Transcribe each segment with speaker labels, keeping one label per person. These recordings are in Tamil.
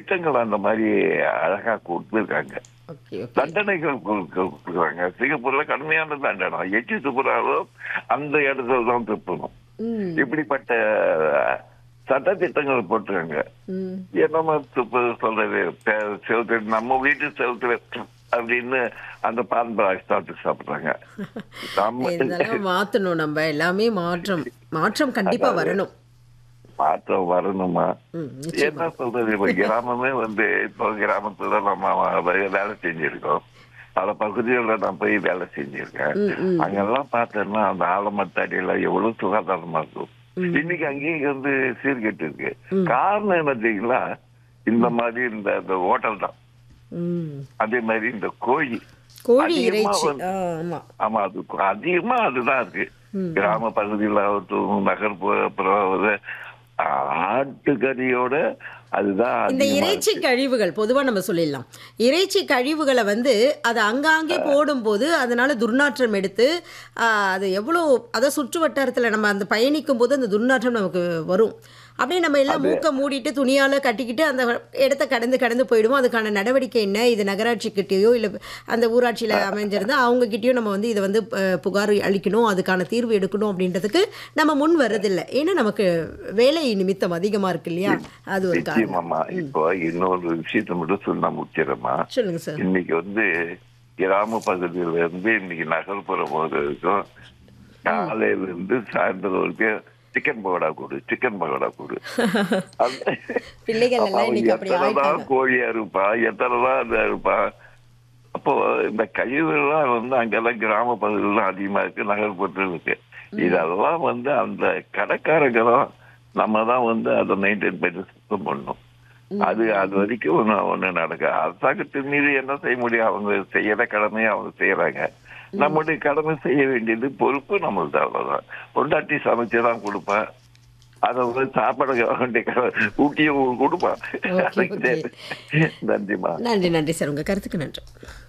Speaker 1: திட்டங்கள் அந்த மாதிரி அழகா கொடுத்துருக்காங்க
Speaker 2: ஓகே ஓகே
Speaker 1: தண்டனைகள் கொடு- கொடுக்குறாங்க சிங்கப்பூர்ல கடுமையான தண்டனை எச்சி துப்புறாலும் அந்த இடத்துல தான் துப்பணும்
Speaker 2: ம்
Speaker 1: இப்படிப்பட்ட சட்ட திட்டங்கள் போட்டுருக்காங்க
Speaker 2: ம்
Speaker 1: என்னமா துப்பு சொல்றது பே- செவுத்து நம்ம வீட்டு செவுத்துல அப்படின்னு அந்த பான் பிராக்ஸ் சாப்பிட்டு சாப்பிடுறாங்க நம்ம
Speaker 2: இதெல்லாம் மாத்தணும் நம்ம எல்லாமே மாற்றம் மாற்றம் கண்டிப்பா வரணும்
Speaker 1: மாற்றம் வரணுமா
Speaker 2: ம்
Speaker 1: என்ன சொல்றது இப்ப கிராமமே வந்து இப்போ கிராமத்துல நம்ம வே- வேலை செஞ்சிருக்கோம் பல பகுதிகளில் நான் போய் வேலை செஞ்சிருக்கேன்
Speaker 2: ம், ம்.
Speaker 1: அங்கெல்லாம் பார்த்தேன்னா அந்த ஆலமத்தாடியில எவ்வளவு சுகாதாரமா இருக்கும் இன்னைக்கு அங்கேயும் வந்து சீர்கெட்டு இருக்கு காரணம் என்ன தெரியுங்களா இந்த மாதிரி இந்த இந்த ஹோட்டல் தான்
Speaker 2: ம்
Speaker 1: அதே மாதிரி இந்த கோழி
Speaker 2: கோழி
Speaker 1: அதிகமா
Speaker 2: இறைச்சி
Speaker 1: வந்து-
Speaker 2: ஆ, ஆமா
Speaker 1: ஆமா அது கு- அதிகமா அதுதான் இருக்கு கிராம பகுதியில் ஆகட்டும் நகர்ப்புற ஆட்டுக்கறியோட அதுதான்
Speaker 2: இந்த
Speaker 1: அதிகமா
Speaker 2: இறைச்சி கழிவுகள் பொதுவா நம்ம சொல்லிடலாம் இறைச்சி கழிவுகளை வந்து அதை அங்காங்கே போடும்போது அதனால துர்நாற்றம் எடுத்து ஆ, அது எவ்வளோ அதை சுற்று வட்டாரத்தில் நம்ம அந்த பயணிக்கும் போது அந்த துர்நாற்றம் நமக்கு வரும் அப்படியே நம்ம எல்லாம் மூக்க மூடிட்டு துணியால கட்டிக்கிட்டு அந்த இடத்த கடந்து கடந்து போயிடுவோம் அதுக்கான நடவடிக்கை என்ன இது நகராட்சி கிட்டேயோ இல்லை அந்த ஊராட்சியில் அமைஞ்சிருந்தா அவங்க கிட்டேயோ நம்ம வந்து இதை வந்து அஹ், புகார் அளிக்கணும் அதுக்கான தீர்வு எடுக்கணும் அப்படின்றதுக்கு நம்ம முன் வர்றதில்லை ஏன்னா நமக்கு வேலை நிமித்தம் அதிகமாக இருக்கு இல்லையா அது ஒரு காரணம்
Speaker 1: நிச்சயமாமா இப்போ இன்னொரு விஷயத்த மட்டும் சொன்னா முக்கியமா
Speaker 2: சொல்லுங்க சார்
Speaker 1: இன்னைக்கு வந்து கிராம பகுதியில இருந்து இன்னைக்கு நகர்ப்புற வரைக்கும் காலையில இருந்து சாயந்தரம் வரைக்கும் சிக்கன் பகோடா கொடு சிக்கன் பகோடா கொடு அந்த-
Speaker 2: பிள்ளைகள்
Speaker 1: அப்ப
Speaker 2: எல்லாம்
Speaker 1: அவன்
Speaker 2: இன்னைக்கு அப்படி
Speaker 1: எத்தனைதான்
Speaker 2: ஆயிட்டாங்க
Speaker 1: கோழியா இருப்பா எத்தனைதான் இதா இருப்பா அப்போ இந்த கழிவுகள்லாம் வந்து அங்கெல்லாம் கிராம பகுதிகள்லாம் அதிகமா இருக்கு நகர்ப்புறத்தில் இருக்கு இதெல்லாம் வந்து அந்த கடைக்காரங்களும் நம்ம தான் வந்து அதை மெயின்டைன் பண்ணி சுத்தம் பண்ணணும் அது அது வரைக்கும் ஒண்ணு ஒண்ணு நடக்க அரசாங்கத்தின் மீது என்ன செய்ய முடியும் அவங்க செய்யற கடமையை அவங்க செய்யறாங்க நம்முடைய கடமை செய்ய வேண்டியது பொறுப்பு நம்மளுக்கு அவ்வளவுதான் பொண்டாட்டி சமைச்சு தான் கொடுப்பேன் அதை வந்து சாப்பாடு வேண்டிய ஊட்டியும் கொடுப்பான்
Speaker 2: Okay, okay.
Speaker 1: நன்றிமா
Speaker 2: நன்றி நன்றி சார் உங்கள் கருத்துக்கு நன்றி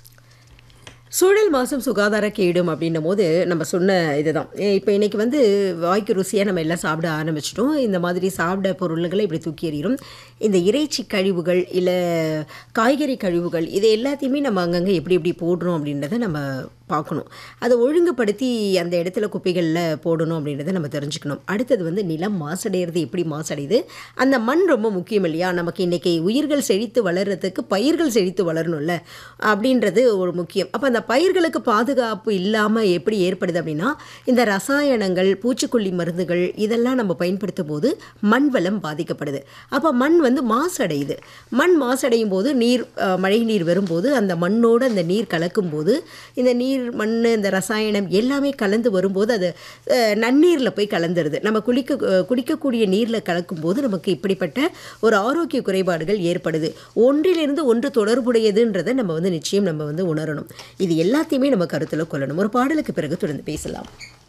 Speaker 2: சூழல் மாசம் சுகாதார கேடும் அப்படின்னும் போது நம்ம சொன்ன இதுதான் இப்போ இன்னைக்கு வந்து வாய்க்கு ருசியாக நம்ம எல்லாம் சாப்பிட ஆரம்பிச்சிட்டோம் இந்த மாதிரி சாப்பிட பொருள்களை இப்படி தூக்கி எறிகிறோம் இந்த இறைச்சி கழிவுகள் இல்லை காய்கறி கழிவுகள் இது எல்லாத்தையுமே நம்ம அங்கங்கே எப்படி எப்படி போடுறோம் அப்படின்றத நம்ம பார்க்கணும் அதை ஒழுங்குபடுத்தி அந்த இடத்துல குப்பைகளில் போடணும் அப்படின்றத நம்ம தெரிஞ்சுக்கணும் அடுத்தது வந்து நிலம் மாசடைகிறது எப்படி மாசடையுது அந்த மண் ரொம்ப முக்கியம் இல்லையா நமக்கு இன்றைக்கி உயிர்கள் செழித்து வளர்கிறதுக்கு பயிர்கள் செழித்து வளரணும்ல அப்படின்றது ஒரு முக்கியம் அப்போ அந்த பயிர்களுக்கு பாதுகாப்பு இல்லாமல் எப்படி ஏற்படுது அப்படின்னா இந்த ரசாயனங்கள் பூச்சிக்கொல்லி மருந்துகள் இதெல்லாம் நம்ம பயன்படுத்தும் போது மண் வளம் பாதிக்கப்படுது அப்போ மண் வந்து மாசடையுது மண் மாசடையும் போது நீர் அஹ், மழை நீர் வரும்போது அந்த மண்ணோடு அந்த நீர் கலக்கும் போது இந்த நீர் மண் இந்த ரசாயனம் எல்லாமே கலந்து வரும்போது அது அஹ், நன்னீரில் போய் கலந்துருது நம்ம குளிக்க அஹ், குடிக்கக்கூடிய நீரில் கலக்கும்போது நமக்கு இப்படிப்பட்ட ஒரு ஆரோக்கிய குறைபாடுகள் ஏற்படுது ஒன்றிலிருந்து ஒன்று தொடர்புடையதுன்றதை நம்ம வந்து நிச்சயம் நம்ம வந்து உணரணும் இது எல்லாத்தையுமே நம்ம கருத்தில் கொள்ளணும் ஒரு பாடலுக்கு பிறகு தொடர்ந்து பேசலாம்